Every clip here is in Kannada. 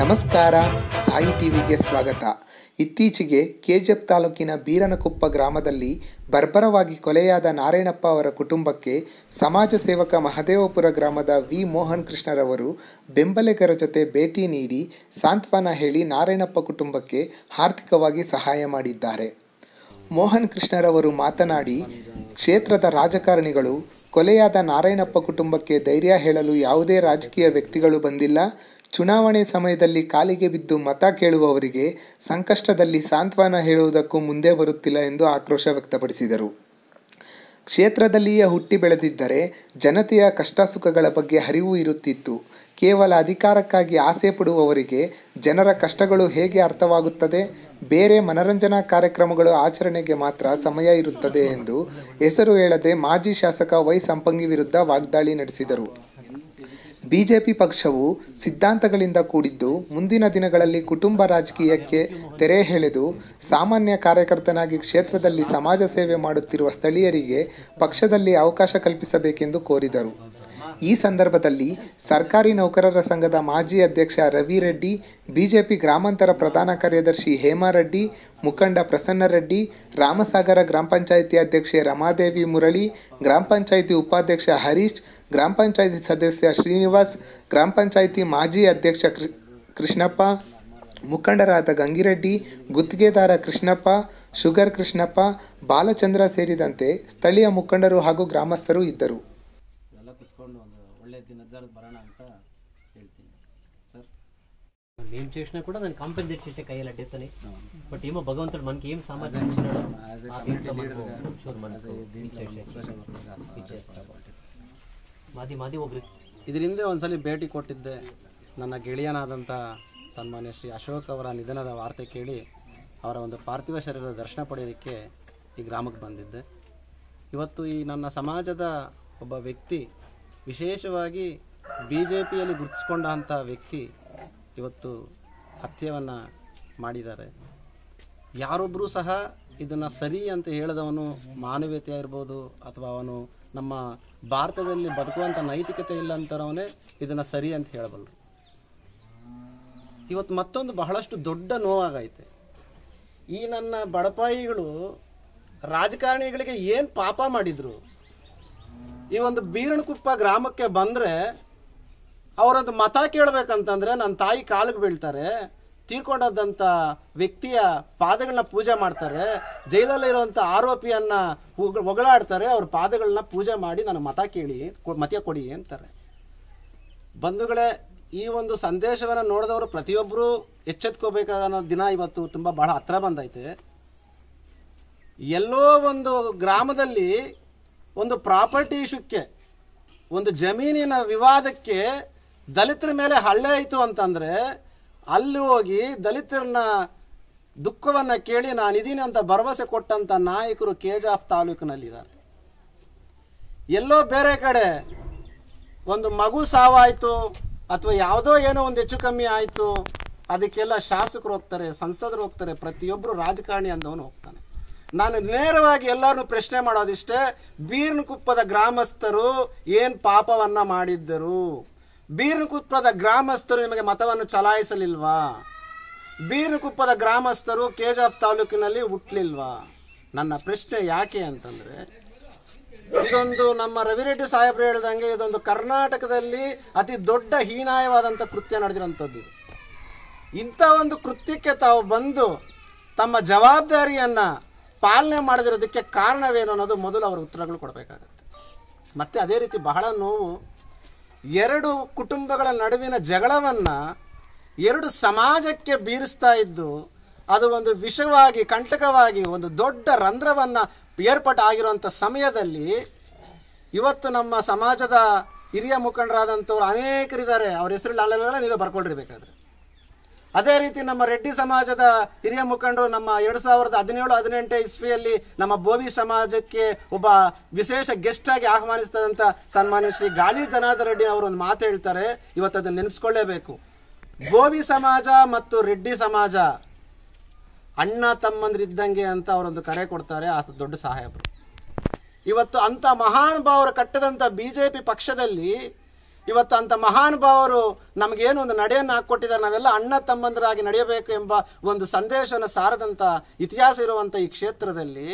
ನಮಸ್ಕಾರ ಸಾಯಿ ಟಿವಿಗೆ ಸ್ವಾಗತ ಇತ್ತೀಚೆಗೆ ಕೆಜಿಎಫ್ ತಾಲೂಕಿನ ಬೀರನಕೊಪ್ಪ ಗ್ರಾಮದಲ್ಲಿ ಬರ್ಬರವಾಗಿ ಕೊಲೆಯಾದ ನಾರಾಯಣಪ್ಪ ಅವರ ಕುಟುಂಬಕ್ಕೆ ಸಮಾಜ ಸೇವಕ ಮಹದೇವಪುರ ಗ್ರಾಮದ ವಿ ಮೋಹನ್ ಕೃಷ್ಣರವರು ಬೆಂಬಲಿಗರ ಜೊತೆ ಭೇಟಿ ನೀಡಿ ಸಾಂತ್ವನ ಹೇಳಿ ನಾರಾಯಣಪ್ಪ ಕುಟುಂಬಕ್ಕೆ ಆರ್ಥಿಕವಾಗಿ ಸಹಾಯ ಮಾಡಿದ್ದಾರೆ ಮೋಹನ್ ಕೃಷ್ಣರವರು ಮಾತನಾಡಿ ಕ್ಷೇತ್ರದ ರಾಜಕಾರಣಿಗಳು ಕೊಲೆಯಾದ ನಾರಾಯಣಪ್ಪ ಕುಟುಂಬಕ್ಕೆ ಧೈರ್ಯ ಹೇಳಲು ಯಾವುದೇ ರಾಜಕೀಯ ವ್ಯಕ್ತಿಗಳು ಬಂದಿಲ್ಲ ಚುನಾವಣೆ ಸಮಯದಲ್ಲಿ ಕಾಲಿಗೆ ಬಿದ್ದು ಮತ ಕೇಳುವವರಿಗೆ ಸಂಕಷ್ಟದಲ್ಲಿ ಸಾಂತ್ವನ ಹೇಳುವುದಕ್ಕೂ ಮುಂದೆ ಬರುತ್ತಿಲ್ಲ ಎಂದು ಆಕ್ರೋಶ ವ್ಯಕ್ತಪಡಿಸಿದರು ಕ್ಷೇತ್ರದಲ್ಲಿಯೇ ಹುಟ್ಟಿ ಬೆಳೆದಿದ್ದರೆ ಜನತೆಯ ಕಷ್ಟ ಸುಖಗಳ ಬಗ್ಗೆ ಅರಿವು ಇರುತ್ತಿತ್ತು ಕೇವಲ ಅಧಿಕಾರಕ್ಕಾಗಿ ಆಸೆ ಪಡುವವರಿಗೆ ಜನರ ಕಷ್ಟಗಳು ಹೇಗೆ ಅರ್ಥವಾಗುತ್ತದೆ ಬೇರೆ ಮನರಂಜನಾ ಕಾರ್ಯಕ್ರಮಗಳು ಆಚರಣೆಗೆ ಮಾತ್ರ ಸಮಯ ಇರುತ್ತದೆ ಎಂದು ಹೆಸರು ಹೇಳದೆ ಮಾಜಿ ಶಾಸಕ ವೈ ಸಂಪಂಗಿ ವಿರುದ್ಧ ವಾಗ್ದಾಳಿ ನಡೆಸಿದರು ಬಿಜೆಪಿ ಪಕ್ಷವು ಸಿದ್ಧಾಂತಗಳಿಂದ ಕೂಡಿದ್ದು ಮುಂದಿನ ದಿನಗಳಲ್ಲಿ ಕುಟುಂಬ ರಾಜಕೀಯಕ್ಕೆ ತೆರೆ ಎಳೆದು ಸಾಮಾನ್ಯ ಕಾರ್ಯಕರ್ತನಾಗಿ ಕ್ಷೇತ್ರದಲ್ಲಿ ಸಮಾಜ ಸೇವೆ ಮಾಡುತ್ತಿರುವ ಸ್ಥಳೀಯರಿಗೆ ಪಕ್ಷದಲ್ಲಿ ಅವಕಾಶ ಕಲ್ಪಿಸಬೇಕೆಂದು ಕೋರಿದರು ಈ ಸಂದರ್ಭದಲ್ಲಿ ಸರ್ಕಾರಿ ನೌಕರರ ಸಂಘದ ಮಾಜಿ ಅಧ್ಯಕ್ಷ ರವಿ ರೆಡ್ಡಿ ಬಿಜೆಪಿ ಗ್ರಾಮಾಂತರ ಪ್ರಧಾನ ಕಾರ್ಯದರ್ಶಿ ಹೇಮಾರೆಡ್ಡಿ ಮುಖಂಡ ಪ್ರಸನ್ನ ರೆಡ್ಡಿ ರಾಮಸಾಗರ ಗ್ರಾಮ ಪಂಚಾಯಿತಿ ಅಧ್ಯಕ್ಷೆ ರಮಾದೇವಿ ಮುರಳಿ ಗ್ರಾಮ ಪಂಚಾಯಿತಿ ಉಪಾಧ್ಯಕ್ಷ ಹರೀಶ್ ಗ್ರಾಮ ಪಂಚಾಯಿತಿ ಸದಸ್ಯ ಶ್ರೀನಿವಾಸ್ ಗ್ರಾಮ ಪಂಚಾಯಿತಿ ಮಾಜಿ ಅಧ್ಯಕ್ಷ ಕೃ- ಕೃಷ್ಣಪ್ಪ ಮುಖಂಡರಾದ ಗಂಗಿರೆಡ್ಡಿ ಗುತ್ತಿಗೆದಾರ ಕೃಷ್ಣಪ್ಪ ಶುಗರ್ ಕೃಷ್ಣಪ್ಪ ಬಾಲಚಂದ್ರ ಸೇರಿದಂತೆ ಸ್ಥಳೀಯ ಮುಖಂಡರು ಹಾಗೂ ಗ್ರಾಮಸ್ಥರು ಇದ್ದರು ಎಲ್ಲ ಕುತ್ಕೊಂಡು ಒಂದು ಒಳ್ಳೆ ದಿನದಾರದ್ದು ಬರೋಣ ಅಂತ ಹೇಳ್ತೀನಿ ಸರ್ ఏం చేసినా కూడా దాన్ని కాంపెన్సేట్ చేసే కయ్యాలి అడ్డెత్తని బట్ ఏమో భగవంతుడు మనకి ఏం సామర్థ్యం ఇచ్చినాడో యాజ్ ఎ ఆ కమ్యూనిటీ దీంట్లో లీడర్గా మనకు చూడు మనకు దీంట్లో ఇచ్చేసేసి. సోషల్ వర్కర్గా ఇచ్చేస్తాం. మాది మాది ఒక ಇದ್ರ ಹಿಂದೆ ಒಂದ್ಸಲಿ ಭೇಟಿ ಕೊಟ್ಟಿದ್ದೆ ನನ್ನ ಗೆಳೆಯನಾದಂಥ ಸನ್ಮಾನ್ಯ ಶ್ರೀ ಅಶೋಕ್ ಅವರ ನಿಧನದ ವಾರ್ತೆ ಕೇಳಿ ಅವರ ಒಂದು ಪಾರ್ಥಿವ ಶರೀರದ ದರ್ಶನ ಪಡೆಯೋದಕ್ಕೆ ಈ ಗ್ರಾಮಕ್ಕೆ ಬಂದಿದ್ದೆ ಇವತ್ತು ಈ ನನ್ನ ಸಮಾಜದ ಒಬ್ಬ ವ್ಯಕ್ತಿ ವಿಶೇಷವಾಗಿ ಬಿ ಜೆ ಪಿಯಲ್ಲಿ ಗುರುತಿಸ್ಕೊಂಡ ಅಂಥ ವ್ಯಕ್ತಿ ಇವತ್ತು ಹತ್ಯೆಯನ್ನು ಮಾಡಿದ್ದಾರೆ ಯಾರೊಬ್ಬರೂ ಸಹ ಇದನ್ನು ಸರಿ ಅಂತ ಹೇಳಿದವನು ಮಾನವೀಯತೆ ಇರ್ಬೋದು ಅಥವಾ ಅವನು ನಮ್ಮ ಭಾರತದಲ್ಲಿ ಬದುಕುವಂಥ ನೈತಿಕತೆ ಇಲ್ಲ ಅಂತಾರವನೇ ಇದನ್ನು ಸರಿ ಅಂತ ಹೇಳಬಲ್ಲರು ಇವತ್ತು ಮತ್ತೊಂದು ಬಹಳಷ್ಟು ದೊಡ್ಡ ನೋವಾಗೈತೆ ಈ ನನ್ನ ಬಡಪಾಯಿಗಳು ರಾಜಕಾರಣಿಗಳಿಗೆ ಏನು ಪಾಪ ಮಾಡಿದ್ರು ಈ ಒಂದು ಬೀರಣಕುಪ್ಪ ಗ್ರಾಮಕ್ಕೆ ಬಂದರೆ ಅವರೊಂದು ಮತ ಕೇಳಬೇಕಂತಂದ್ರೆ ನನ್ನ ತಾಯಿ ಕಾಲಿಗೆ ಬೀಳ್ತಾರೆ ತೀರ್ಕೊಂಡಂಥ ವ್ಯಕ್ತಿಯ ಪಾದಗಳನ್ನ ಪೂಜೆ ಮಾಡ್ತಾರೆ ಜೈಲಲ್ಲಿರುವಂಥ ಆರೋಪಿಯನ್ನ ಹೊಗ್- ಹೊಗಳಾಡ್ತಾರೆ ಅವ್ರ ಪಾದಗಳನ್ನ ಪೂಜೆ ಮಾಡಿ ನಾನು ಮತ ಕೇಳಿ ಕೊ- ಮತ ಕೊಡಿ ಅಂತಾರೆ ಬಂಧುಗಳೇ ಈ ಒಂದು ಸಂದೇಶವನ್ನು ನೋಡಿದವರು ಪ್ರತಿಯೊಬ್ಬರು ಎಚ್ಚೆತ್ಕೋಬೇಕಾಗೋ ದಿನ ಇವತ್ತು ತುಂಬ ಬಹಳ ಹತ್ರ ಬಂದೈತೆ ಎಲ್ಲೋ ಒಂದು ಗ್ರಾಮದಲ್ಲಿ ಒಂದು ಪ್ರಾಪರ್ಟಿ ಇಶ್ಯೂಕ್ಕೆ ಒಂದು ಜಮೀನಿನ ವಿವಾದಕ್ಕೆ ದಲಿತರ ಮೇಲೆ ಹಳ್ಳೆ ಆಯಿತು ಅಂತಂದರೆ ಅಲ್ಲಿ ಹೋಗಿ ದಲಿತರನ್ನ ದುಃಖವನ್ನು ಕೇಳಿ ನಾನಿದ್ದೀನಿ ಅಂತ ಭರವಸೆ ಕೊಟ್ಟಂಥ ನಾಯಕರು ಕೆಜಾಫ್ ತಾಲೂಕಿನಲ್ಲಿದ್ದಾರೆ ಎಲ್ಲೋ ಬೇರೆ ಕಡೆ ಒಂದು ಮಗು ಸಾವಾಯಿತು ಅಥವಾ ಯಾವುದೋ ಏನೋ ಒಂದು ಹೆಚ್ಚು ಕಮ್ಮಿ ಆಯಿತು ಅದಕ್ಕೆಲ್ಲ ಶಾಸಕರು ಹೋಗ್ತಾರೆ ಸಂಸದರು ಹೋಗ್ತಾರೆ ಪ್ರತಿಯೊಬ್ಬರು ರಾಜಕಾರಣಿ ಅಂದವನು ಹೋಗ್ತಾನೆ ನಾನು ನೇರವಾಗಿ ಎಲ್ಲರನ್ನು ಪ್ರಶ್ನೆ ಮಾಡೋದಿಷ್ಟೇ ಬೀರ್ನಕುಪ್ಪದ ಗ್ರಾಮಸ್ಥರು ಏನು ಪಾಪವನ್ನು ಮಾಡಿದ್ದರು ಬೀರ್ನಕುಪ್ಪದ ಗ್ರಾಮಸ್ಥರು ನಿಮಗೆ ಮತವನ್ನು ಚಲಾಯಿಸಲಿಲ್ವಾ ಬೀರ್ನಕುಪ್ಪದ ಗ್ರಾಮಸ್ಥರು ಕೆಜಾಫ್ ತಾಲೂಕಿನಲ್ಲಿ ಹುಟ್ಟಲಿಲ್ವಾ ನನ್ನ ಪ್ರಶ್ನೆ ಯಾಕೆ ಅಂತಂದರೆ ಇದೊಂದು ನಮ್ಮ ರವಿರೆಡ್ಡಿ ಸಾಹೇಬ್ರು ಹೇಳ್ದಂಗೆ ಇದೊಂದು ಕರ್ನಾಟಕದಲ್ಲಿ ಅತಿ ದೊಡ್ಡ ಹೀನಾಯವಾದಂಥ ಕೃತ್ಯ ನಡೆದಿರೋಂಥದ್ದು ಇದು. ಇಂಥ ಒಂದು ಕೃತ್ಯಕ್ಕೆ ತಾವು ಬಂದು ತಮ್ಮ ಜವಾಬ್ದಾರಿಯನ್ನು ಪಾಲನೆ ಮಾಡದಿರೋದಕ್ಕೆ ಕಾರಣವೇನು ಅನ್ನೋದು ಮೊದಲು ಅವರ ಉತ್ತರಗಳು ಕೊಡಬೇಕಾಗತ್ತೆ ಮತ್ತು ಅದೇ ರೀತಿ ಬಹಳ ನೋವು ಎರಡು ಕುಟುಂಬಗಳ ನಡುವಿನ ಜಗಳವನ್ನು ಎರಡು ಸಮಾಜಕ್ಕೆ ಬೀರಿಸ್ತಾ ಇದ್ದು ಅದು ಒಂದು ವಿಷವಾಗಿ ಕಂಟಕವಾಗಿ ಒಂದು ದೊಡ್ಡ ರಂಧ್ರವನ್ನು ಏರ್ಪಾಟ್ ಆಗಿರುವಂಥ ಸಮಯದಲ್ಲಿ ಇವತ್ತು ನಮ್ಮ ಸಮಾಜದ ಹಿರಿಯ ಮುಖಂಡರಾದಂಥವ್ರು ಅನೇಕರಿದ್ದಾರೆ ಅವ್ರ ಹೆಸರು ಅಲ್ಲೆಲ್ಲ ನೀವೇ ಬರ್ಕೊಂಡಿರ್ಬೇಕಾದ್ರೆ ಅದೇ ರೀತಿ ನಮ್ಮ ರೆಡ್ಡಿ ಸಮಾಜದ ಹಿರಿಯ ಮುಖಂಡರು ನಮ್ಮ ಎರಡು ಸಾವಿರದ ಹದಿನೇಳು ಹದಿನೆಂಟು ಇಸ್ವಿಯಲ್ಲಿ ನಮ್ಮ ಬೋವಿ ಸಮಾಜಕ್ಕೆ ಒಬ್ಬ ವಿಶೇಷ ಗೆಸ್ಟ್ ಆಗಿ ಆಹ್ವಾನಿಸಿದಂಥ ಸನ್ಮಾನ್ಯ ಶ್ರೀ ಗಾಳಿ ಜನಾರ್ದನ ರೆಡ್ಡಿ ಅವರು ಒಂದು ಮಾತು ಹೇಳ್ತಾರೆ ಇವತ್ತು ಅದನ್ನು ನೆನೆಸ್ಕೊಳ್ಳೇಬೇಕು ಬೋವಿ ಸಮಾಜ ಮತ್ತು ರೆಡ್ಡಿ ಸಮಾಜ ಅಣ್ಣ ತಮ್ಮಂದ್ರಿದ್ದಂಗೆ ಅಂತ ಅವರೊಂದು ಕರೆ ಕೊಡ್ತಾರೆ ಆ ಸ- ದೊಡ್ಡ ಸಾಹೇಬರು ಇವತ್ತು ಅಂಥ ಮಹಾನುಭಾವರು ಕಟ್ಟದಂಥ ಬಿ ಜೆ ಪಿ ಪಕ್ಷದಲ್ಲಿ ಇವತ್ತು ಅಂತ ಮಹಾನುಭಾವರು ನಮಗೇನು ಒಂದು ನಡೆಯನ್ನು ಹಾಕ್ಕೊಟ್ಟಿದ್ದಾರೆ ನಾವೆಲ್ಲ ಅಣ್ಣ ತಮ್ಮಂದರಾಗಿ ನಡೆಯಬೇಕು ಎಂಬ ಒಂದು ಸಂದೇಶವನ್ನು ಸಾರದಂಥ ಇತಿಹಾಸ ಇರುವಂಥ ಈ ಕ್ಷೇತ್ರದಲ್ಲಿ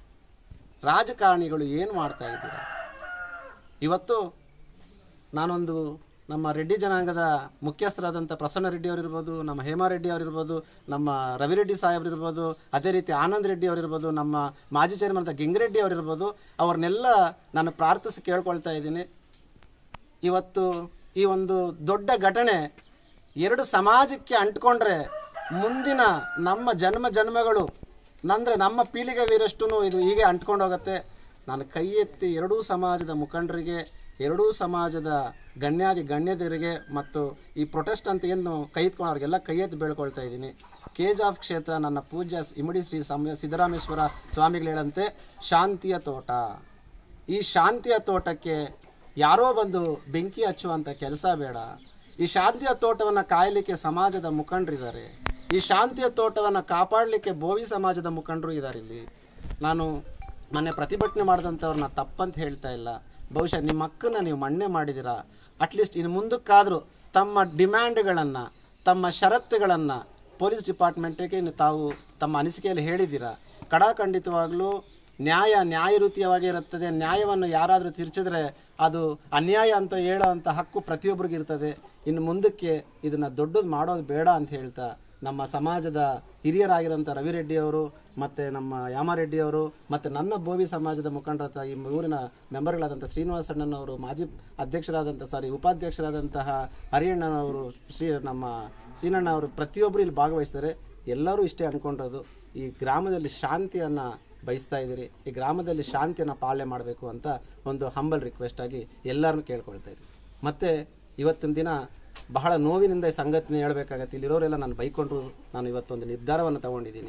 ರಾಜಕಾರಣಿಗಳು ಏನು ಮಾಡ್ತಾ ಇದ್ದೀರಾ ಇವತ್ತು ನಾನೊಂದು ನಮ್ಮ ರೆಡ್ಡಿ ಜನಾಂಗದ ಮುಖ್ಯಸ್ಥರಾದಂಥ ಪ್ರಸನ್ನ ರೆಡ್ಡಿ ಅವರಿರ್ಬೋದು ನಮ್ಮ ಹೇಮಾರೆಡ್ಡಿ ಅವರಿರ್ಬೋದು ನಮ್ಮ ರವಿರೆಡ್ಡಿ ಸಾಹೇಬ್ರಿರ್ಬೋದು ಅದೇ ರೀತಿ ಆನಂದ್ ರೆಡ್ಡಿ ಅವರಿರ್ಬೋದು ನಮ್ಮ ಮಾಜಿ ಚೇರ್ಮನ್ ಅಂತ ಗಿಂಗರೆಡ್ಡಿ ಅವರಿರ್ಬೋದು ಅವ್ರನ್ನೆಲ್ಲ ನಾನು ಪ್ರಾರ್ಥಿಸಿ ಕೇಳ್ಕೊಳ್ತಾ ಇದ್ದೀನಿ ಇವತ್ತು ಈ ಒಂದು ದೊಡ್ಡ ಘಟನೆ ಎರಡು ಸಮಾಜಕ್ಕೆ ಅಂಟ್ಕೊಂಡ್ರೆ ಮುಂದಿನ ನಮ್ಮ ಜನ್ಮ ಜನ್ಮಗಳು ನಂದ್ರೆ ನಮ್ಮ ಪೀಳಿಗೆವಿರಷ್ಟು ಇದು ಹೀಗೆ ಅಂಟ್ಕೊಂಡು ಹೋಗುತ್ತೆ ನಾನು ಕೈ ಎತ್ತಿ ಎರಡೂ ಸಮಾಜದ ಮುಖಂಡರಿಗೆ ಎರಡೂ ಸಮಾಜದ ಗಣ್ಯಾದಿ ಗಣ್ಯದರಿಗೆ ಮತ್ತು ಈ ಪ್ರೊಟೆಸ್ಟ್ ಅಂತ ಏನು ಕೈ ಎತ್ಕೊಂಡವ್ರಿಗೆಲ್ಲ ಕೈ ಎತ್ತಿ ಬೇಳ್ಕೊಳ್ತಾ ಇದ್ದೀನಿ ಕೇಜ್ ಆಫ್ ಕ್ಷೇತ್ರ ನನ್ನ ಪೂಜ್ಯ ಇಮಡಿ ಶ್ರೀ ಸಮ ಸಿದ್ದರಾಮೇಶ್ವರ ಸ್ವಾಮಿಗಳು ಹೇಳಂತೆ ಶಾಂತಿಯ ತೋಟ ಈ ಶಾಂತಿಯ ತೋಟಕ್ಕೆ ಯಾರೋ ಬಂದು ಬೆಂಕಿ ಹಚ್ಚುವಂಥ ಕೆಲಸ ಬೇಡ ಈ ಶಾಂತಿಯ ತೋಟವನ್ನು ಕಾಯಲಿಕ್ಕೆ ಸಮಾಜದ ಮುಖಂಡರಿದ್ದಾರೆ ಈ ಶಾಂತಿಯ ತೋಟವನ್ನು ಕಾಪಾಡಲಿಕ್ಕೆ ಬೋವಿ ಸಮಾಜದ ಮುಖಂಡರು ಇದ್ದಾರೆ ಇಲ್ಲಿ ನಾನು ಮೊನ್ನೆ ಪ್ರತಿಭಟನೆ ಮಾಡಿದಂಥವ್ರನ್ನ ತಪ್ಪಂತ ಹೇಳ್ತಾ ಇಲ್ಲ ಬಹುಶಃ ನಿಮ್ಮ ಅಕ್ಕನ ನೀವು ಮಣ್ಣೆ ಮಾಡಿದ್ದೀರಾ ಅಟ್ಲೀಸ್ಟ್ ಇನ್ನು ಮುಂದಕ್ಕಾದರೂ ತಮ್ಮ ಡಿಮ್ಯಾಂಡ್ಗಳನ್ನು ತಮ್ಮ ಷರತ್ತುಗಳನ್ನು ಪೊಲೀಸ್ ಡಿಪಾರ್ಟ್ಮೆಂಟಿಗೆ ನೀವು ತಾವು ತಮ್ಮ ಅನಿಸಿಕೆಯಲ್ಲಿ ಹೇಳಿದ್ದೀರಾ ಕಡಾಖಂಡಿತವಾಗಲೂ ನ್ಯಾಯ ನ್ಯಾಯರೀತಿಯವಾಗಿ ಇರುತ್ತದೆ ನ್ಯಾಯವನ್ನು ಯಾರಾದರೂ ತಿರ್ಚಿದ್ರೆ ಅದು ಅನ್ಯಾಯ ಅಂತ ಹೇಳೋ ಅಂಥ ಹಕ್ಕು ಪ್ರತಿಯೊಬ್ಬರಿಗೂ ಇರ್ತದೆ ಇನ್ನು ಮುಂದಕ್ಕೆ ಇದನ್ನು ದೊಡ್ಡದು ಮಾಡೋದು ಬೇಡ ಅಂತ ಹೇಳ್ತಾ ನಮ್ಮ ಸಮಾಜದ ಹಿರಿಯರಾಗಿರೋಂಥ ರವಿರೆಡ್ಡಿ ಅವರು ಮತ್ತು ನಮ್ಮ ಯಾಮಾರೆಡ್ಡಿ ಅವರು ಮತ್ತು ನನ್ನ ಬೋವಿ ಸಮಾಜದ ಮುಖಂಡರ ಈ ಊರಿನ ಮೆಂಬರ್ಗಳಾದಂಥ ಶ್ರೀನಿವಾಸ ಅಣ್ಣನವರು ಮಾಜಿ ಅಧ್ಯಕ್ಷರಾದಂಥ ಸಾರಿ ಉಪಾಧ್ಯಕ್ಷರಾದಂತಹ ಹರಿಯಣ್ಣನವರು ಶ್ರೀ ನಮ್ಮ ಶ್ರೀನಣ್ಣ ಅವರು ಪ್ರತಿಯೊಬ್ಬರು ಇಲ್ಲಿ ಭಾಗವಹಿಸ್ತಾರೆ ಎಲ್ಲರೂ ಇಷ್ಟೇ ಅಂದ್ಕೊಂಡಿರೋದು ಈ ಗ್ರಾಮದಲ್ಲಿ ಶಾಂತಿಯನ್ನು ಬಯಸ್ತಾ ಇದ್ದೀರಿ ಈ ಗ್ರಾಮದಲ್ಲಿ ಶಾಂತಿಯನ್ನು ಪಾಲನೆ ಮಾಡಬೇಕು ಅಂತ ಒಂದು ಹಂಬಲ್ ರಿಕ್ವೆಸ್ಟ್ ಆಗಿ ಎಲ್ಲರನ್ನೂ ಕೇಳ್ಕೊಳ್ತಾ ಇದ್ದೀನಿ ಮತ್ತು ಇವತ್ತಿನ ದಿನ ಬಹಳ ನೋವಿನಿಂದ ಈ ಸಂಗತಿನ ಹೇಳ್ಬೇಕಾಗತ್ತೆ ಇಲ್ಲಿರೋರೆಲ್ಲ ನಾನು ಬೈಕೊಂಡ್ರು ನಾನು ಇವತ್ತೊಂದು ನಿರ್ಧಾರವನ್ನು ತಗೊಂಡಿದ್ದೀನಿ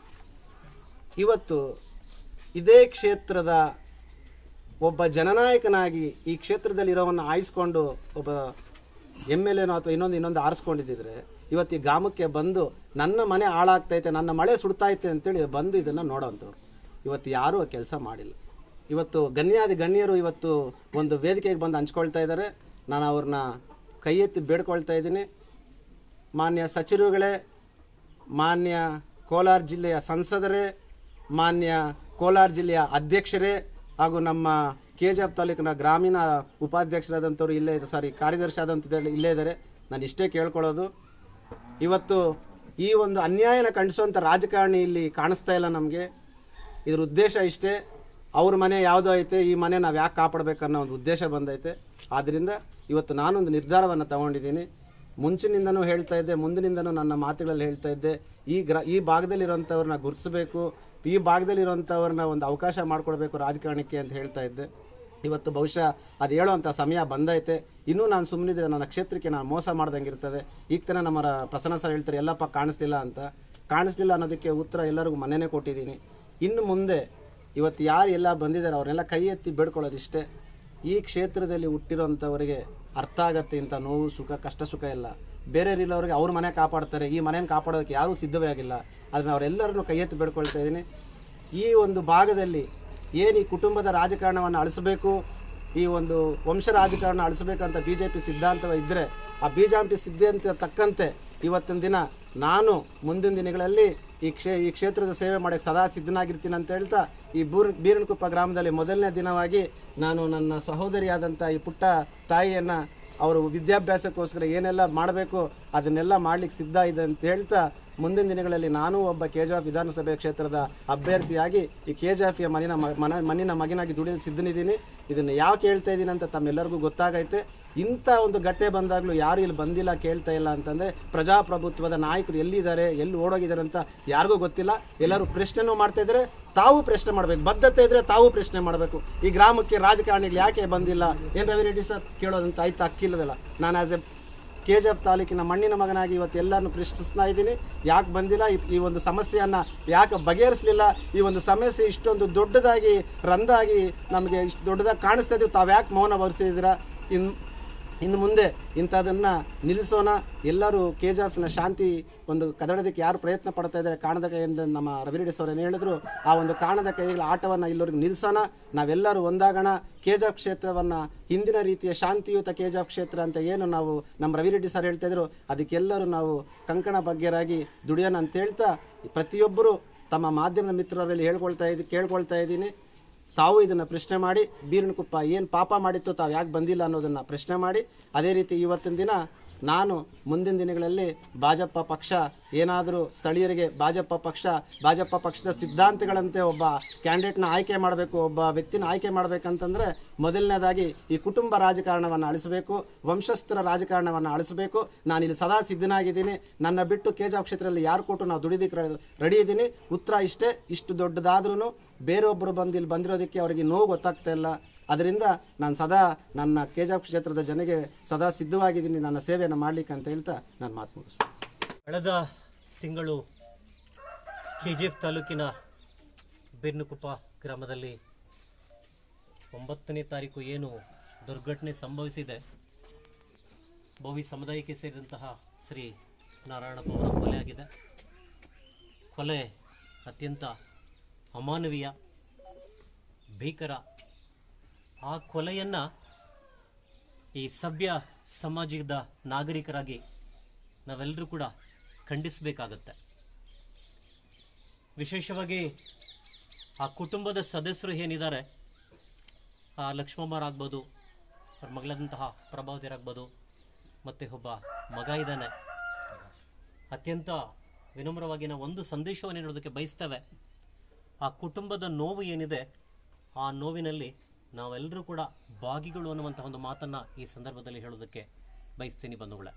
ಇವತ್ತು ಇದೇ ಕ್ಷೇತ್ರದ ಒಬ್ಬ ಜನನಾಯಕನಾಗಿ ಈ ಕ್ಷೇತ್ರದಲ್ಲಿ ಇರೋವನ್ನು ಆಯಿಸ್ಕೊಂಡು ಒಬ್ಬ ಎಮ್ ಎಲ್ ಎನೋ ಅಥವಾ ಇನ್ನೊಂದು ಇನ್ನೊಂದು ಆರಿಸ್ಕೊಂಡಿದ್ದಿದ್ರೆ ಇವತ್ತು ಈ ಗ್ರಾಮಕ್ಕೆ ಬಂದು ನನ್ನ ಮನೆ ಹಾಳಾಗ್ತೈತೆ ನನ್ನ ಮಳೆ ಸುಡ್ತೈತೆ ಅಂತೇಳಿ ಬಂದು ಇದನ್ನು ನೋಡೋವಂಥವ್ರು ಇವತ್ತು ಯಾರೂ ಆ ಕೆಲಸ ಮಾಡಿಲ್ಲ ಇವತ್ತು ಗಣ್ಯಾದಿ ಗಣ್ಯರು ಇವತ್ತು ಒಂದು ವೇದಿಕೆಗೆ ಬಂದು ಹಂಚ್ಕೊಳ್ತಾ ಇದ್ದಾರೆ ನಾನು ಅವ್ರನ್ನ ಕೈ ಎತ್ತಿ ಬೇಡ್ಕೊಳ್ತಾ ಇದ್ದೀನಿ ಮಾನ್ಯ ಸಚಿವರುಗಳೇ ಮಾನ್ಯ ಕೋಲಾರ ಜಿಲ್ಲೆಯ ಸಂಸದರೇ ಮಾನ್ಯ ಕೋಲಾರ ಜಿಲ್ಲೆಯ ಅಧ್ಯಕ್ಷರೇ ಹಾಗೂ ನಮ್ಮ ಕೆ ಜಿ ಎಫ್ ತಾಲೂಕಿನ ಗ್ರಾಮೀಣ ಉಪಾಧ್ಯಕ್ಷರಾದಂಥವ್ರು ಇಲ್ಲೇ ಇದೆ ಸಾರಿ ಕಾರ್ಯದರ್ಶಿ ಆದಂಥದ್ದು ಇಲ್ಲೇ ಇದ್ದಾರೆ ನಾನು ಇಷ್ಟೇ ಕೇಳ್ಕೊಳ್ಳೋದು ಇವತ್ತು ಈ ಒಂದು ಅನ್ಯಾಯನ ಖಂಡಿಸುವಂಥ ರಾಜಕಾರಣಿ ಇಲ್ಲಿ ಕಾಣಿಸ್ತಾ ಇಲ್ಲ ನಮಗೆ ಇದ್ರ ಉದ್ದೇಶ ಇಷ್ಟೇ ಅವ್ರ ಮನೆ ಯಾವುದೋ ಐತೆ ಈ ಮನೆ ನಾವು ಯಾಕೆ ಕಾಪಾಡಬೇಕನ್ನೋ ಒಂದು ಉದ್ದೇಶ ಬಂದೈತೆ ಆದ್ದರಿಂದ ಇವತ್ತು ನಾನೊಂದು ನಿರ್ಧಾರವನ್ನು ತಗೊಂಡಿದ್ದೀನಿ ಮುಂಚಿನಿಂದನೂ ಹೇಳ್ತಾ ಇದ್ದೆ ಮುಂದಿನಿಂದನೂ ನನ್ನ ಮಾತುಗಳಲ್ಲಿ ಹೇಳ್ತಾ ಇದ್ದೆ ಈ ಗ್ರ ಈ ಭಾಗದಲ್ಲಿರೋಂಥವ್ರನ್ನ ಗುರುತಿಸಬೇಕು ಈ ಭಾಗದಲ್ಲಿರೋಂಥವ್ರನ್ನ ಒಂದು ಅವಕಾಶ ಮಾಡಿಕೊಡ್ಬೇಕು ರಾಜಕಾರಣಕ್ಕೆ ಅಂತ ಹೇಳ್ತಾ ಇದ್ದೆ ಇವತ್ತು ಬಹುಶಃ ಅದು ಹೇಳುವಂಥ ಸಮಯ ಬಂದೈತೆ ಇನ್ನೂ ನಾನು ಸುಮ್ಮನಿದ್ರೆ ನನ್ನ ಕ್ಷೇತ್ರಕ್ಕೆ ನಾನು ಮೋಸ ಮಾಡ್ದಂಗೆ ಇರ್ತದೆ ಈಗ ತಾನೇ ನಮ್ಮ ರ- ಪ್ರಸನ್ನ ಸರ್ ಹೇಳ್ತಾರೆ ಎಲ್ಲಪ್ಪ ಕಾಣಿಸ್ಲಿಲ್ಲ ಅಂತ ಕಾಣಿಸ್ಲಿಲ್ಲ ಅನ್ನೋದಕ್ಕೆ ಉತ್ತರ ಎಲ್ಲರಿಗೂ ಮನೆಯೇ ಕೊಟ್ಟಿದ್ದೀನಿ ಇನ್ನು ಮುಂದೆ ಇವತ್ತು ಯಾರು ಎಲ್ಲ ಬಂದಿದ್ದಾರೆ ಅವ್ರನ್ನೆಲ್ಲ ಕೈ ಎತ್ತಿ ಬೇಡ್ಕೊಳ್ಳೋದಿಷ್ಟೇ ಈ ಕ್ಷೇತ್ರದಲ್ಲಿ ಹುಟ್ಟಿರೋಂಥವರಿಗೆ ಅರ್ಥ ಆಗತ್ತೆ ಇಂಥ ನೋವು ಸುಖ ಕಷ್ಟ ಸುಖ ಇಲ್ಲ ಬೇರೆ ಇರೋರಿಗೆ ಅವ್ರ ಮನೆ ಕಾಪಾಡ್ತಾರೆ ಈ ಮನೆಯನ್ನು ಕಾಪಾಡೋದಕ್ಕೆ ಯಾರೂ ಸಿದ್ಧವೇ ಆಗಿಲ್ಲ ಅದನ್ನು ಅವರೆಲ್ಲರನ್ನು ಕೈ ಎತ್ತಿ ಬೇಡ್ಕೊಳ್ತಾ ಇದ್ದೀನಿ ಈ ಒಂದು ಭಾಗದಲ್ಲಿ ಏನು ಈ ಕುಟುಂಬದ ರಾಜಕಾರಣವನ್ನು ಅಳಿಸಬೇಕು ಈ ಒಂದು ವಂಶ ರಾಜಕಾರಣ ಅಳಿಸಬೇಕಂತ ಬಿ ಜೆ ಪಿ ಸಿದ್ಧಾಂತ ಇದ್ದರೆ ಆ ಬಿ ಜೆ ಪಿ ಸಿದ್ಧಾಂತ ತಕ್ಕಂತೆ ಇವತ್ತಿನ ದಿನ ನಾನು ಮುಂದಿನ ದಿನಗಳಲ್ಲಿ ಈ ಕ್ಷೇ ಈ ಕ್ಷೇತ್ರದ ಸೇವೆ ಮಾಡೋಕ್ಕೆ ಸದಾ ಸಿದ್ಧನಾಗಿರ್ತೀನಿ ಅಂತ ಹೇಳ್ತಾ ಈ ಬೂರ್ ಬೀರನಕುಪ್ಪ ಗ್ರಾಮದಲ್ಲಿ ಮೊದಲನೇ ದಿನವಾಗಿ ನಾನು ನನ್ನ ಸಹೋದರಿಯಾದಂಥ ಈ ಪುಟ್ಟ ತಾಯಿಯನ್ನು ಅವರು ವಿದ್ಯಾಭ್ಯಾಸಕ್ಕೋಸ್ಕರ ಏನೆಲ್ಲ ಮಾಡಬೇಕು ಅದನ್ನೆಲ್ಲ ಮಾಡ್ಲಿಕ್ಕೆ ಸಿದ್ಧ ಇದೆ ಅಂತ ಹೇಳ್ತಾ ಮುಂದಿನ ದಿನಗಳಲ್ಲಿ ನಾನು ಒಬ್ಬ ಕೆ ಜಿ ಎಫ್ ವಿಧಾನಸಭೆ ಕ್ಷೇತ್ರದ ಅಭ್ಯರ್ಥಿಯಾಗಿ ಈ ಕೆ ಜಿ ಎಫ್ಗೆ ಮನಿನ ಮ- ಮನ ಮಣ್ಣಿನ ಮಗನಾಗಿ ದುಡಿದು ಸಿದ್ಧನಿದ್ದೀನಿ ಇದನ್ನು ಯಾಕೆ ಹೇಳ್ತಾ ಇದ್ದೀನಿ ಅಂತ ತಮ್ಮೆಲ್ಲರಿಗೂ ಗೊತ್ತಾಗೈತೆ ಇಂಥ ಒಂದು ಘಟನೆ ಬಂದಾಗಲೂ ಯಾರು ಇಲ್ಲಿ ಬಂದಿಲ್ಲ ಕೇಳ್ತಾ ಇಲ್ಲ ಅಂತಂದರೆ ಪ್ರಜಾಪ್ರಭುತ್ವದ ನಾಯಕರು ಎಲ್ಲಿದ್ದಾರೆ ಎಲ್ಲಿ ಓಡೋಗಿದ್ದಾರೆ ಅಂತ ಯಾರಿಗೂ ಗೊತ್ತಿಲ್ಲ ಎಲ್ಲರೂ ಪ್ರಶ್ನೆನೂ ಮಾಡ್ತಾ ಇದ್ದಾರೆ ತಾವು ಪ್ರಶ್ನೆ ಮಾಡಬೇಕು ಬದ್ಧತೆ ಇದ್ದರೆ ತಾವು ಪ್ರಶ್ನೆ ಮಾಡಬೇಕು ಈ ಗ್ರಾಮಕ್ಕೆ ರಾಜಕಾರಣಿಗಳು ಯಾಕೆ ಬಂದಿಲ್ಲ ಏನು ರವಿ ರೆಡ್ಡಿ ಸರ್ ಕೇಳೋದಂತ ಆಯ್ತು ಅಕ್ಕಿಲ್ಲದಲ್ಲ ನಾನು as a K G F ತಾಲೂಕಿನ ಮಣ್ಣಿನ ಮಗನಾಗಿ ಇವತ್ತು ಎಲ್ಲರನ್ನು ಪ್ರಶ್ನಿಸ್ತಾ ಇದ್ದೀನಿ ಯಾಕೆ ಬಂದಿಲ್ಲ ಈ- ಈ ಒಂದು ಸಮಸ್ಯೆಯನ್ನು ಯಾಕೆ ಬಗೆಹರಿಸಲಿಲ್ಲ ಈ ಒಂದು ಸಮಸ್ಯೆ ಇಷ್ಟೊಂದು ದೊಡ್ಡದಾಗಿ ರಂದಾಗಿ ನಮಗೆ ಇಷ್ಟು ದೊಡ್ಡದಾಗಿ ಕಾಣಿಸ್ತಾ ಇದ್ದೀವಿ ತಾವು ಯಾಕೆ ಮೌನ ವಹಿಸಿದ್ದೀರಾ ಇನ್ ಇನ್ನು ಮುಂದೆ ಇಂಥದನ್ನ ನಿಲ್ಲಿಸೋಣ ಎಲ್ಲರೂ ಕೆ ಜಿ ಎಫ್ನ ಶಾಂತಿ ಒಂದು ಕದಡೋದಕ್ಕೆ ಯಾರು ಪ್ರಯತ್ನ ಪಡ್ತಾ ಇದ್ದಾರೆ ಕಾಣದ ಕೈಯಿಂದ ನಮ್ಮ ರವಿರೆಡ್ಡಿ ಸರ್ ಏನು ಹೇಳಿದ್ರು ಆ ಒಂದು ಕಾಣದ ಕೈಗಳ ಆಟವನ್ನು ಇಲ್ಲವರೆಗೂ ನಿಲ್ಲಿಸೋಣ ನಾವೆಲ್ಲರೂ ಒಂದಾಗೋಣ ಕೆ ಜಿ ಎಫ್ ಕ್ಷೇತ್ರವನ್ನು ಹಿಂದಿನ ರೀತಿಯ ಶಾಂತಿಯುತ ಕೆ ಜಿ ಎಫ್ ಕ್ಷೇತ್ರ ಅಂತ ಏನು ನಾವು ನಮ್ಮ ರವಿರೆಡ್ಡಿ ಸರ್ ಹೇಳ್ತಾ ಇದ್ರು ಅದಕ್ಕೆಲ್ಲರೂ ನಾವು ಕಂಕಣ ಬಗ್ಗೆರಾಗಿ ದುಡಿಯೋಣ ಅಂತ ಹೇಳ್ತಾ ಪ್ರತಿಯೊಬ್ಬರು ತಮ್ಮ ಮಾಧ್ಯಮದ ಮಿತ್ರರಲ್ಲಿ ಹೇಳ್ಕೊಳ್ತಾ ಇದ್ದು ಕೇಳ್ಕೊಳ್ತಾ ಇದ್ದೀನಿ ತಾವು ಇದನ್ನು ಪ್ರಶ್ನೆ ಮಾಡಿ ಬೀರನಕುಪ್ಪ ಏನು ಪಾಪ ಮಾಡಿತ್ತು ತಾವು ಯಾಕೆ ಬಂದಿಲ್ಲ ಅನ್ನೋದನ್ನು ಪ್ರಶ್ನೆ ಮಾಡಿ ಅದೇ ರೀತಿ ಇವತ್ತಿನ ದಿನ ನಾನು ಮುಂದಿನ ದಿನಗಳಲ್ಲಿ ಭಾಜಪ ಪಕ್ಷ ಏನಾದರೂ ಸ್ಥಳೀಯರಿಗೆ ಭಾಜಪ ಪಕ್ಷ ಭಾಜಪ ಪಕ್ಷದ ಸಿದ್ಧಾಂತಗಳಂತೆ ಒಬ್ಬ ಕ್ಯಾಂಡಿಡೇಟ್ನ ಆಯ್ಕೆ ಮಾಡಬೇಕು ಒಬ್ಬ ವ್ಯಕ್ತಿನ ಆಯ್ಕೆ ಮಾಡಬೇಕಂತಂದ್ರೆ ಮೊದಲನೇದಾಗಿ ಈ ಕುಟುಂಬ ರಾಜಕಾರಣವನ್ನು ಅಳಿಸಬೇಕು ವಂಶಸ್ಥರ ರಾಜಕಾರಣವನ್ನು ಅಳಿಸಬೇಕು ನಾನು ಇಲ್ಲಿ ಸದಾ ಸಿದ್ಧನಾಗಿದ್ದೀನಿ ನನ್ನ ಬಿಟ್ಟು ಕೇಜಾವ್ ಕ್ಷೇತ್ರದಲ್ಲಿ ಯಾರು ಕೊಟ್ಟು ನಾವು ದುಡಿದಕ್ಕೆ ರೆಡಿ ಇದ್ದೀನಿ ಉತ್ತರ ಇಷ್ಟೇ ಇಷ್ಟು ದೊಡ್ಡದಾದ್ರೂ ಬೇರೊಬ್ಬರು ಬಂದು ಇಲ್ಲಿ ಬಂದಿರೋದಕ್ಕೆ ಅವರಿಗೆ ನೋವು ಗೊತ್ತಾಗ್ತಾ ಇಲ್ಲ ಅದರಿಂದ ನಾನು ಸದಾ ನನ್ನ ಕೇಜಾವ್ ಕ್ಷೇತ್ರದ ಜನಗೆ ಸದಾ ಸಿದ್ಧವಾಗಿದ್ದೀನಿ ನನ್ನ ಸೇವೆಯನ್ನು ಮಾಡಲಿಕ್ಕೆ ಅಂತ ಹೇಳ್ತಾ ನಾನು ಮಾತು ಮುಗಿಸ್ತೀನಿ ಕಳೆದ ತಿಂಗಳು ಕೆ ಜಿ ಎಫ್ ತಾಲೂಕಿನ ಬೀರ್ನಕುಪ್ಪ ಗ್ರಾಮದಲ್ಲಿ ಒಂಬತ್ತನೇ ತಾರೀಕು ಏನು ದುರ್ಘಟನೆ ಸಂಭವಿಸಿದೆ ಭೋವಿ ಸಮುದಾಯಕ್ಕೆ ಸೇರಿದಂತಹ ಶ್ರೀ ನಾರಾಯಣಪ್ಪ ಅವರ ಕೊಲೆ ಆಗಿದೆ ಕೊಲೆ ಅತ್ಯಂತ ಅಮಾನವೀಯ ಭೀಕರ ಆ ಕೊಲೆಯನ್ನು ಈ ಸಭ್ಯ ಸಮಾಜದ ನಾಗರಿಕರಾಗಿ ನಾವೆಲ್ಲರೂ ಕೂಡ ಖಂಡಿಸಬೇಕಾಗತ್ತೆ ವಿಶೇಷವಾಗಿ ಆ ಕುಟುಂಬದ ಸದಸ್ಯರು ಏನಿದ್ದಾರೆ ಆ ಲಕ್ಷ್ಮಮ್ಮರಾಗ್ಬೋದು ಅವ್ರ ಮಗಳಾದಂತಹ ಪ್ರಭಾವತಿಯರಾಗ್ಬೋದು ಮತ್ತು ಒಬ್ಬ ಮಗ ಇದ್ದಾನೆ ಅತ್ಯಂತ ವಿನಮ್ರವಾಗಿ ನಾವು ಒಂದು ಸಂದೇಶವನ್ನು ನೀಡೋದಕ್ಕೆ ಬಯಸ್ತೇವೆ ಆ ಕುಟುಂಬದ ನೋವು ಏನಿದೆ ಆ ನೋವಿನಲ್ಲಿ ನಾವೆಲ್ಲರೂ ಕೂಡ ಭಾಗಿಗಳು ಅನ್ನುವಂಥ ಒಂದು ಮಾತನ್ನು ಈ ಸಂದರ್ಭದಲ್ಲಿ ಹೇಳೋದಕ್ಕೆ ಬಯಸ್ತೀನಿ ಬಂಧುಗಳೇ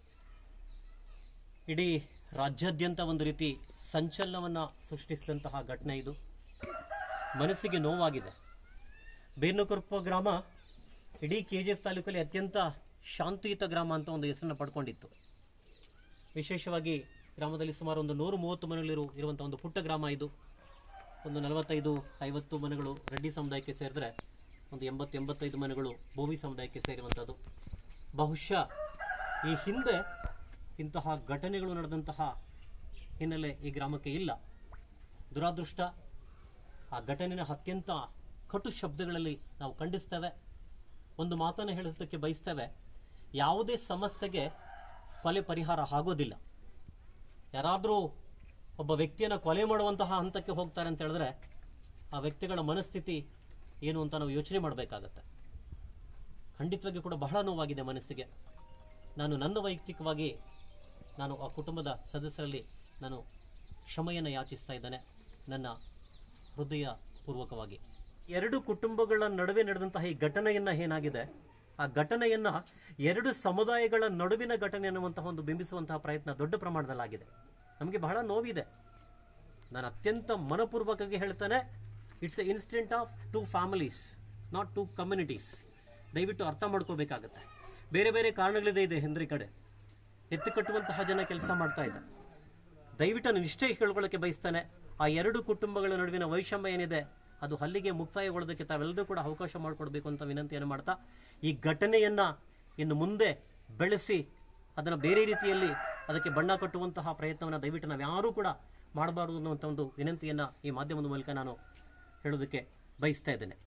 ಇಡೀ ರಾಜ್ಯಾದ್ಯಂತ ಒಂದು ರೀತಿ ಸಂಚಲನವನ್ನು ಸೃಷ್ಟಿಸಿದಂತಹ ಘಟನೆ ಇದು ಮನಸ್ಸಿಗೆ ನೋವಾಗಿದೆ ಬೇರ್ನಕುರ್ಪ ಗ್ರಾಮ ಇಡೀ ಕೆ ಜಿ ಎಫ್ ತಾಲೂಕಲ್ಲಿ ಅತ್ಯಂತ ಶಾಂತಿಯುತ ಗ್ರಾಮ ಅಂತ ಒಂದು ಹೆಸರನ್ನು ಪಡ್ಕೊಂಡಿತ್ತು ವಿಶೇಷವಾಗಿ ಗ್ರಾಮದಲ್ಲಿ ಸುಮಾರು ಒಂದು ನೂರು ಮೂವತ್ತು ಮನೆಗಳಿರು ಇರುವಂಥ ಒಂದು ಪುಟ್ಟ ಗ್ರಾಮ ಇದು ಒಂದು ನಲವತ್ತೈದು ಐವತ್ತು ಮನೆಗಳು ರೆಡ್ಡಿ ಸಮುದಾಯಕ್ಕೆ ಸೇರಿದ್ರೆ ಒಂದು ಎಂಬತ್ತು ಎಂಬತ್ತೈದು ಮನೆಗಳು ಭೋವಿ ಸಮುದಾಯಕ್ಕೆ ಸೇರುವಂಥದ್ದು ಬಹುಶಃ ಈ ಹಿಂದೆ ಇಂತಹ ಘಟನೆಗಳು ನಡೆದಂತಹ ಹಿನ್ನೆಲೆ ಈ ಗ್ರಾಮಕ್ಕೆ ಇಲ್ಲ ದುರಾದೃಷ್ಟ ಆ ಘಟನೆನ ಅತ್ಯಂತ ಕಟು ಶಬ್ದಗಳಲ್ಲಿ ನಾವು ಖಂಡಿಸ್ತೇವೆ ಒಂದು ಮಾತನ್ನು ಹೇಳೋದಕ್ಕೆ ಬಯಸ್ತೇವೆ ಯಾವುದೇ ಸಮಸ್ಯೆಗೆ ಕೊಲೆ ಪರಿಹಾರ ಆಗೋದಿಲ್ಲ ಯಾರಾದರೂ ಒಬ್ಬ ವ್ಯಕ್ತಿಯನ್ನು ಕೊಲೆ ಮಾಡುವಂತಹ ಹಂತಕ್ಕೆ ಹೋಗ್ತಾರೆ ಅಂತ ಹೇಳಿದ್ರೆ ಆ ವ್ಯಕ್ತಿಗಳ ಮನಸ್ಥಿತಿ ಏನು ಅಂತ ನಾವು ಯೋಚನೆ ಮಾಡಬೇಕಾಗತ್ತೆ ಖಂಡಿತವಾಗಿ ಕೂಡ ಬಹಳ ನೋವಾಗಿದೆ ಮನಸ್ಸಿಗೆ ನಾನು ನನ್ನ ವೈಯಕ್ತಿಕವಾಗಿ ನಾನು ಆ ಕುಟುಂಬದ ಸದಸ್ಯರಲ್ಲಿ ನಾನು ಕ್ಷಮೆಯನ್ನು ಯಾಚಿಸ್ತಾ ಇದ್ದೇನೆ ನನ್ನ ಹೃದಯ ಪೂರ್ವಕವಾಗಿ ಎರಡು ಕುಟುಂಬಗಳ ನಡುವೆ ನಡೆದಂತಹ ಈ ಘಟನೆಯನ್ನ ಏನಾಗಿದೆ ಆ ಘಟನೆಯನ್ನ ಎರಡು ಸಮುದಾಯಗಳ ನಡುವಿನ ಘಟನೆ ಅನ್ನುವಂತಹ ಒಂದು ಬಿಂಬಿಸುವಂತಹ ಪ್ರಯತ್ನ ದೊಡ್ಡ ಪ್ರಮಾಣದಲ್ಲಾಗಿದೆ ನಮಗೆ ಬಹಳ ನೋವಿದೆ ನಾನು ಅತ್ಯಂತ ಮನಪೂರ್ವಕವಾಗಿ ಹೇಳ್ತಾನೆ it's a incident of two families not two communities ದಯವಿಟ್ಟು ಅರ್ಥ ಮಾಡ್ಕೋಬೇಕಾಗತ್ತೆ ಬೇರೆ ಬೇರೆ ಕಾರಣಗಳಿದೆ ಇದೆ ಹಿಂದ್ರಿ ಕಡೆ ಎತ್ತು ಕಟ್ಟುವಂತಹ ಜನ ಕೆಲಸ ಮಾಡ್ತಾ ಇದ್ದಾರೆ ದಯವಿಟ್ಟು ನಾನು ಇಷ್ಟೇ ಹೇಳ್ಕೊಳ್ಳೋಕೆ ಬಯಸ್ತಾನೆ ಆ ಎರಡು ಕುಟುಂಬಗಳ ನಡುವಿನ ವೈಷಮ್ಯ ಏನಿದೆ ಅದು ಅಲ್ಲಿಗೆ ಮುಕ್ತಾಯಗೊಳ್ಳೋದಕ್ಕೆ ತಾವೆಲ್ಲರೂ ಕೂಡ ಅವಕಾಶ ಮಾಡಿಕೊಡ್ಬೇಕು ಅಂತ ವಿನಂತಿಯನ್ನು ಮಾಡ್ತಾ ಈ ಘಟನೆಯನ್ನ ಇನ್ನು ಮುಂದೆ ಬೆಳೆಸಿ ಅದನ್ನು ಬೇರೆ ರೀತಿಯಲ್ಲಿ ಅದಕ್ಕೆ ಬಣ್ಣ ಕಟ್ಟುವಂತಹ ಪ್ರಯತ್ನವನ್ನು ದಯವಿಟ್ಟು ನಾವು ಯಾರೂ ಕೂಡ ಮಾಡಬಾರದು ಅನ್ನುವಂಥ ಒಂದು ವಿನಂತಿಯನ್ನು ಈ ಮಾಧ್ಯಮದ ಮೂಲಕ ನಾನು ಹೇಳೋದಕ್ಕೆ ಬಯಸ್ತಾ ಇದ್ದೇನೆ